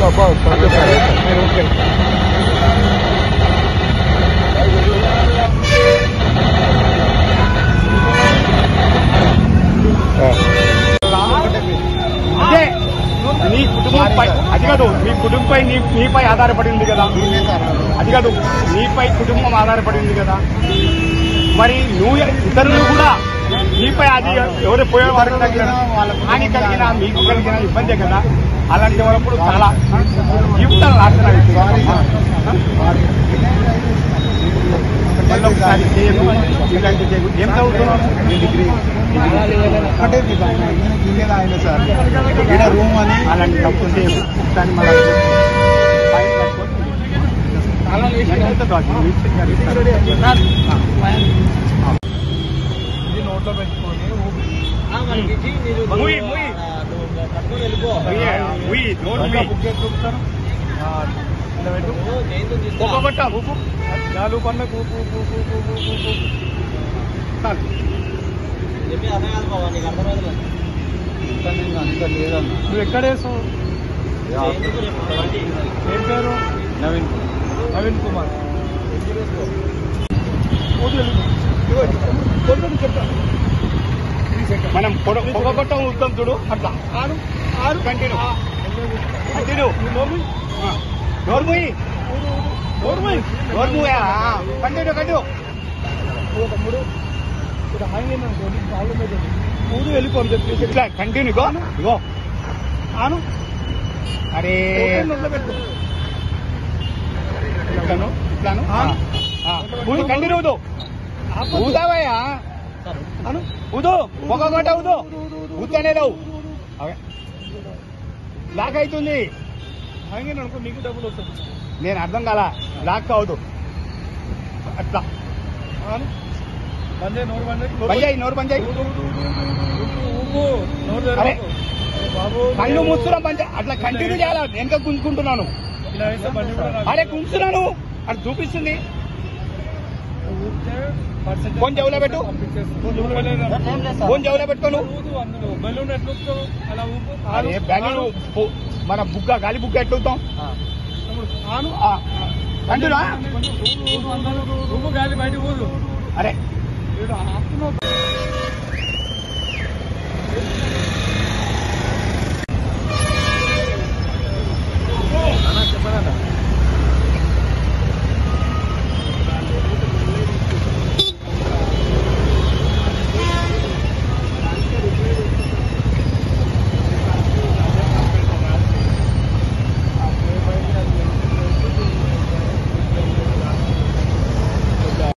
అదే నీ కుటుంబంపై అది కాదు మీ కుటుంబంపై నీ నీపై ఆధారపడి ఉంది కదా అది కాదు నీపై కుటుంబం ఆధారపడి ఉంది కదా మరి నువ్వు ఇతరులు కూడా నీపై అది ఎవరు పోయేవారు తగిన హాని కలిగిన మీకు కలిగిన ఇబ్బందే కదా అలాంటి వాళ్ళప్పుడు చాలా జీవితాలు నాశనం అవుతుంది. మళ్ళీ ఒకసారి చేయకు ఇలాంటి చేయకు ఏం చదువుతున్నావు డిగ్రీ ఒకటే మీకు ఆయన ఈయనకి ఇల్లేదా ఆయన సార్ ఈయన రూమ్ అని అలాంటి తప్పు చేయకు ఒకసారి మళ్ళీ ఫైన్ కట్టుకొని ఎంత కాదు? మిస్టేక్ గారు ఇస్తారు. ఇది నోట్లో పెట్టుకొని ముయ్, ముయ్. ముయ్య, ముయ్, నోరు ముయ్. బుక్ చేసి చూపుతాను ఇలా పెట్టు ఒక్కొక్కట ఊపు. నాలుగు పనులకు ఊపు ఊపు ఊపు ఊపు ఊపు ఊపు ఊపు. చాలు. అంత నేను అంత లేదన్నా నువ్వు ఎక్కడ వేసావు ఏం పేరు నవీన్ నవీన్ కుమార్ మనం పొడ- ఒక్కొక్కట ఊపుతాం చూడు అట్లా ఆరు ఆరు కంటిన్యూ కంటిన్యూ నోర్ముయి నోర్ముయి నోర్ముయా కంటిన్యూ కంటిన్యూ తమ్ముడు ఇక్కడ హాంగ్ అయినా ప్రాబ్లం అయితే ఊరు వెళ్ళిపోను చెప్పేసి ఇట్లా కంటిన్యూ గో ఇగో ఆను అరే పెట్టు ఇట్లాను ఇట్లాను ఆ. ఊదు కంటిన్యూ ఊదు ఊదావయ్యా అను ఊదు ఒక్కొక్కట ఊదు ఊతనే లేవు అవే లాక్ అవుతుంది హాంగ్ అయినా అనుకో నీకు డబ్బులు వస్తుంది నేను అర్థం కాల లాక్ అవదు అట్లా ఆను బందే నోరు బందే పంజాయి నోరు పంజాయి ఊపు నోరు అరే. తెరవకు. బాబు కళ్ళు మూస్తున్నాం పంజా అట్లా కంటిన్యూ చేయాలి వెనక గుంజుకుంటున్నాను ఇలా వేస్తే బండి కూడా రాదు. అరే గుంజుతున్నాను అది చూపిస్తుంది ఊపితే పర్సెంటేజ్ ఫోన్ చెవులో పెట్టు. పంపించేస్తుంది. చెవులో పెట్టలేదు. ఫోన్ చెవులో పెట్టుకోను ఊదు అందులో బెలూన్ ఎట్లా ఊపుతావు? అలా ఊపు అరే బెంగళూరు పో- మన బుగ్గ గాలి బుగ్గ ఎట్లుతాం తమ్ముడు, ఆను కంటున్నా కొంచెం ఊదు, ఊదు, అందరూ ఊదు. ఊపు గాలి బయట ఊదు అరే వీడు ఆపుతున్నావు.